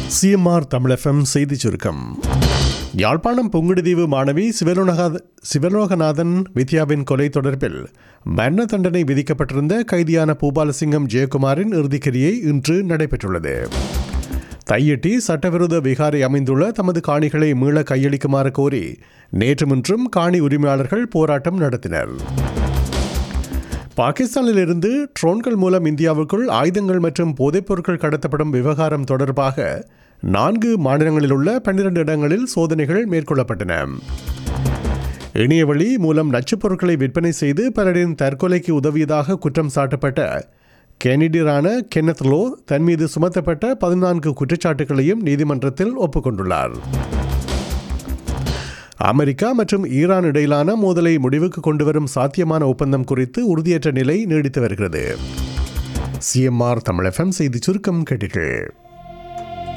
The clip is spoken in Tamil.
சிஎம்ஆர் தமிழகம் செய்தி சுருக்கம் யாழ்ப்பாணம் புங்குடுதீவு மாணவி சிவலோகநாத சிவலோகநாதன் வித்யாவின் கொலை தொடர்பில் மரண தண்டனை விதிக்கப்பட்டிருந்த கைதியான பூபாலசிங்கம் ஜெயக்குமாரின் இறுதிக்கிரியை இன்று நடைபெற்றுள்ளது தையிட்டி சட்டவிரோத விகாரை அமைந்துள்ள தமது காணிகளை மீள கையளிக்குமாறு கோரி நேற்று முன்றும் காணி உரிமையாளர்கள் போராட்டம் நடத்தினர் பாகிஸ்தானிலிருந்து ட்ரோன்கள் மூலம் இந்தியாவுக்குள் ஆயுதங்கள் மற்றும் போதைப்பொருட்கள் கடத்தப்படும் விவகாரம் தொடர்பாக நான்கு மாநிலங்களில் உள்ள பன்னிரண்டு இடங்களில் சோதனைகள் மேற்கொள்ளப்பட்டன இணையவழி மூலம் நச்சுப் பொருட்களை விற்பனை செய்து பலரின் தற்கொலைக்கு உதவியதாக குற்றம் சாட்டப்பட்ட கெனடியரான கென்னத் லோ தன் மீது சுமத்தப்பட்ட பதினான்கு குற்றச்சாட்டுகளையும் நீதிமன்றத்தில் ஒப்புக்கொண்டுள்ளார் அமெரிக்கா மற்றும் ஈரான் இடையிலான மோதலை முடிவுக்கு கொண்டுவரும் சாத்தியமான ஒப்பந்தம் குறித்து உறுதியற்ற நிலை நீடித்து வருகிறது சிஎம்ஆர் தமிழ் எஃப்எம் செய்தி சுருக்கம் கேட்டீர்கள்